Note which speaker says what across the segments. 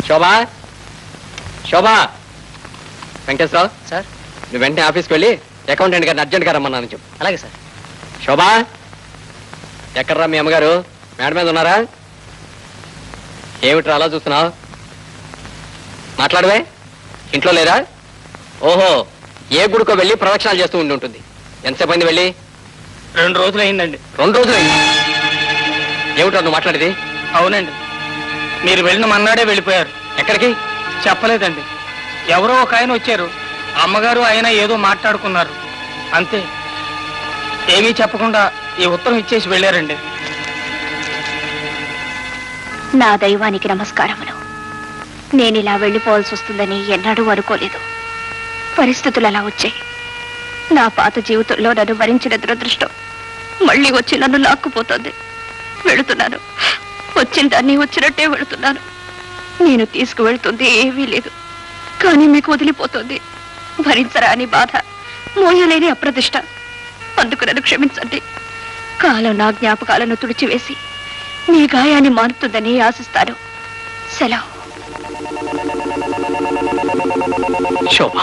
Speaker 1: శోభా శోభా Venkateswararao
Speaker 2: sir
Speaker 1: నువ్వు వెంటనే ఆఫీస్కి వెళ్ళి అకౌంటెంట్ గారిని అర్జెంట్గా రమ్మన్నాను చెప్పు
Speaker 2: అలాగే సార్
Speaker 1: శోభా ఎక్కడ్రా మీ అమ్మగారు మేడ మీద ఉన్నారా ఏమిట్రా అలా చూస్తున్నావు మాట్లాడవే ఇంట్లో లేరా ఓహో ఏ గుడికో వెళ్ళి ప్రదక్షిణాలు చేస్తూ ఉండి ఉంటుంది ఎంతసేపు అయింది వెళ్ళి
Speaker 2: రెండు రోజులు అయిందండి
Speaker 1: రెండు రోజులు అయింది ఏమిట్రా నువ్వు మాట్లాడేది
Speaker 2: అవునండి మీరు వెళ్ళిన మన్నాడే వెళ్ళిపోయారు
Speaker 1: ఎక్కడికి
Speaker 2: చెప్పలేదండి ఎవరో ఒక ఆయన వచ్చారు అమ్మగారు ఆయన ఏదో మాట్లాడుకున్నారు అంతే ఏమీ చెప్పకుండా ఈ ఉత్తరం ఇచ్చేసి వెళ్ళారండి
Speaker 3: నా దైవానికి నమస్కారములు నేను ఇలా వెళ్ళిపోవాల్సి వస్తుందని ఎన్నడూ అనుకోలేదు పరిస్థితులు అలా వచ్చాయి నా పాత జీవితంలో నన్ను భరించిన దురదృష్టం మళ్ళీ వచ్చి నన్ను లాక్కుపోతుంది వెళుతున్నాను వచ్చిన దాన్ని వచ్చినట్టే వెళుతున్నాను నేను తీసుకువెళ్తుంది ఏమీ లేదు కానీ మీకు వదిలిపోతుంది భరించరాని బాధ మోయలేని అప్రతిష్ట అందుకు నన్ను క్షమించండి కాలం నా జ్ఞాపకాలను తుడిచివేసి మీ గాయాన్ని మారుతుందని ఆశిస్తాను సెలవు
Speaker 1: శోభా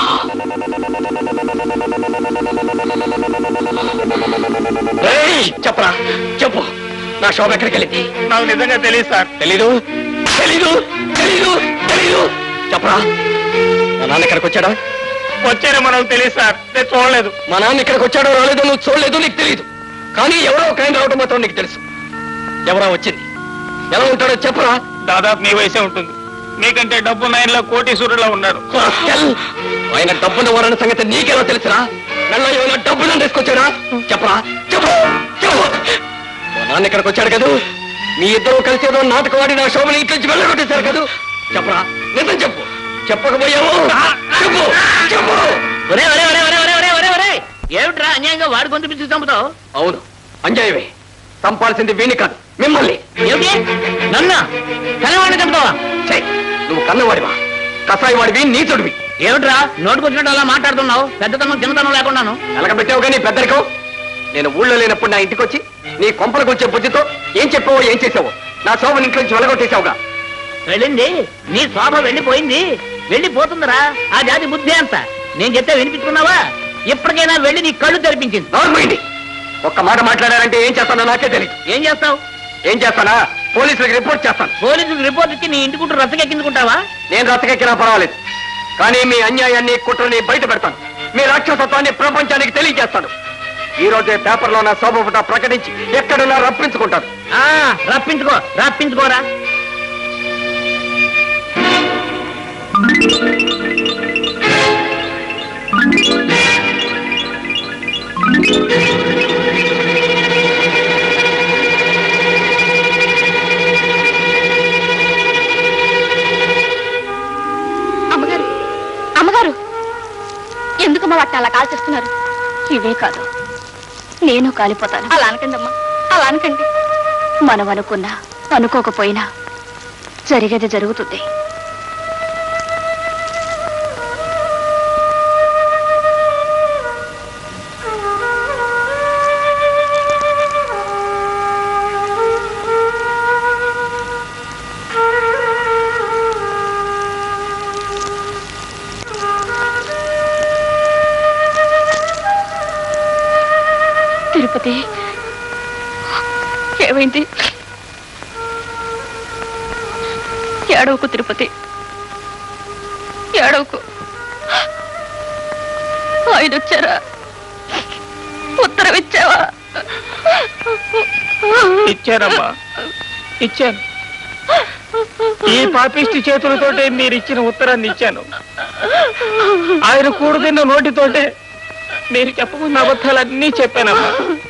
Speaker 1: ఏయ్, చెప్పరా చెప్పు నా శోభ ఎక్కడికి వెళ్ళింది
Speaker 2: నాకు నిజంగా తెలియదు సార్
Speaker 1: తెలీదు తెలీదు తెలీదు తెలీదు చెప్పరా మా నాన్న ఇక్కడికి వచ్చాడా
Speaker 2: వచ్చారో మనకు తెలియదు సార్ నేను చూడలేదు
Speaker 1: మా నాన్న ఇక్కడికి వచ్చాడో రాలేదో నువ్వు చూడలేదు నీకు తెలియదు కానీ ఎవరో ఒక ఆయన రావడం మాత్రం నీకు తెలుసు ఎవరో వచ్చింది ఎలా ఉంటాడో చెప్పరా
Speaker 2: దాదాపు మీ వయసే ఉంటుంది మీకంటే డబ్బు నాయనలో కోటీశ్వరులా ఉన్నాడు
Speaker 1: రాస్కెల్! ఆయన డబ్బున్న వారన్న సంగతి నీకెలా తెలుసురా నల్ల ఏమైనా డబ్బులను తీసుకొచ్చాడా చెప్పరా చెప్పు చెప్పు మా నాన్న ఇక్కడికి వచ్చాడు కదూ మీ ఇద్దరు కలిసి ఏదో నాటకం ఆడి నా శోభని ఇంటి నుంచి వెళ్ళగొట్టేశారు కదూ చెప్పరా నిజం చెప్పు చెప్పకపోయావు చెప్పు చెప్పు
Speaker 4: ఒరే ఒరే ఒరే ఒరే ఒరే ఒరే ఒరే ఒరే ఏమిట్రా అన్యాయంగా వాడి గొంతు పిచ్చి చంపుతావు
Speaker 1: అవును అంజాయవే చంపాల్సింది వీణి కాదు మిమ్మల్ని
Speaker 4: ఏమిటి నన్న కనవాడిని చంపుతావా
Speaker 1: ఛై, నువ్వు కన్నవాడివా కసాయి వాడివి నీచుడివి
Speaker 4: ఏమిట్రా నోటుకొచ్చినట్టు అలా మాట్లాడుతున్నావు పెద్దతనం చిన్నతనం లేకున్నాను
Speaker 1: ఎలగబెట్టావు కానీ పెద్దరికం నేను ఊళ్ళో లేనప్పుడు నా ఇంటికి వచ్చి నీ కొంపలకు వచ్చే బుద్ధితో ఏం చెప్పావో ఏం చేసావో నా శోభని ఇంట్లో నుంచి వెలగొట్టేశావుగా
Speaker 4: వెళ్ళింది నీ శోభ వెళ్ళిపోయింది వెళ్ళిపోతుందిరా ఆ జాతి బుద్ధి అంత నేను చెప్తే వినిపించుకున్నావా ఇప్పటికైనా వెళ్ళి నీ కళ్ళు తెరిపించింది
Speaker 1: నోర్మైంది ఒక్క మాట మాట్లాడారంటే ఏం చేస్తానో నాకే తెలియదు
Speaker 4: ఏం చేస్తావు
Speaker 1: ఏం చేస్తానా పోలీసులకు రిపోర్ట్ చేస్తాను
Speaker 4: పోలీసులకు రిపోర్ట్ ఇచ్చి నీ ఇంటి కుట్టు రసకెక్కించుకుంటావా
Speaker 1: నేను రసకెక్కినా పర్వాలేదు కానీ మీ అన్యాయాన్ని కుట్రని బయట పెడతాను మీ రాక్షసత్వాన్ని ప్రపంచానికి తెలియజేస్తాను ఈ రోజే పేపర్లో నా శోభ పుట ప్రకటించి ఎక్కడున్నా రప్పించుకుంటాను
Speaker 4: ఆ రప్పించుకో రప్పించుకోరా
Speaker 3: అమ్మగారు అమ్మగారు ఎందుకమ్మ వాటిని అలా కాల్చేస్తున్నారు ఇవే కాదు నేను కాలిపోతాను అలా అనకండి అమ్మా అలా అనకండి మనం అనుకున్నా అనుకోకపోయినా జరిగేది జరుగుతుంది తిరుపతి ఏమైంది ఏడవకు తిరుపతి ఏడవకు ఆయన వచ్చారా ఉత్తరం ఇచ్చావా
Speaker 2: ఇచ్చారమ్మా ఇచ్చాను ఈ పాపిష్టి చేతులతోటే మీరు ఇచ్చిన ఉత్తరాన్ని ఇచ్చాను ఆయన కూడదిన్న నోటితోటే మీరు చెప్పకున్న అబద్ధాలన్నీ చెప్పానమ్మా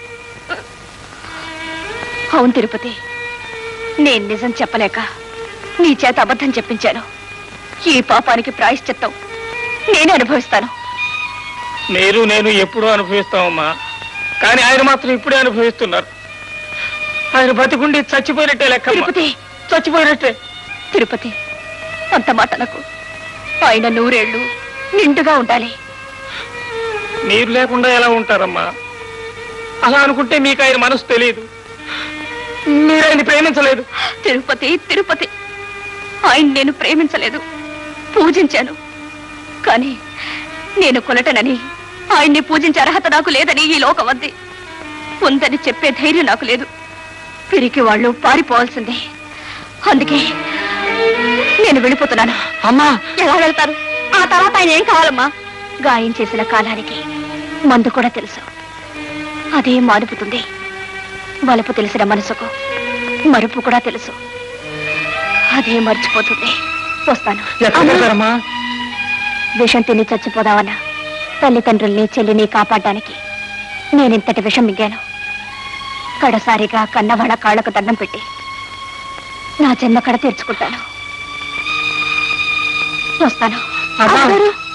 Speaker 3: అవును తిరుపతి నేను నిజం చెప్పలేక నీ చేత అబద్ధం చెప్పించాను ఈ పాపానికి ప్రాయశ్చిత్తం నేనే అనుభవిస్తాను
Speaker 2: మీరు నేను ఎప్పుడూ అనుభవిస్తామమ్మా కానీ ఆయన మాత్రం ఇప్పుడే అనుభవిస్తున్నారు ఆయన బతికుండి చచ్చిపోయినట్టే లెక్క
Speaker 3: తిరుపతి
Speaker 2: చచ్చిపోయినట్టే
Speaker 3: తిరుపతి అంత మాట నాకు ఆయన నూరేళ్లు నిండుగా ఉండాలి
Speaker 2: మీరు లేకుండా ఎలా ఉంటారమ్మా అలా అనుకుంటే మీకు ఆయన మనసు తెలియదు మీరు ఆయన ప్రేమించలేదు
Speaker 3: తిరుపతి తిరుపతి ఆయన నేను ప్రేమించలేదు పూజించాను కానీ నేను కొలటనని ఆయన్ని పూజించే అర్హత నాకు లేదని ఈ లోకం వద్ది ఉందని చెప్పే ధైర్యం నాకు లేదు పిరికి వాళ్ళు పారిపోవాల్సిందే అందుకే నేను వెళ్ళిపోతున్నాను
Speaker 2: అమ్మా
Speaker 3: ఎలా వెళ్తారు ఆ తర్వాత ఆయన ఏం కావాలమ్మా గాయం చేసిన కాలానికి మందు కూడా తెలుసు అదే మారుపుతుంది వలుపు తెలిసిన మనసుకు మరుపు కూడా తెలుసు అదే మర్చిపోతుంది వస్తాను
Speaker 2: ఎక్కడ వెళ్తారమ్మా
Speaker 3: విషం తిని చచ్చిపోదామన్నా తల్లిదండ్రుల్ని చెల్లిని కాపాడడానికి నేనింతటి విషం మింగాను కడసారిగా కన్నవాళ్ళ కాళ్లకు దండం పెట్టి నా జన్మ కడ తీర్చుకుంటాను వస్తాను
Speaker 2: అమ్మా.
Speaker 3: అమ్మగారు,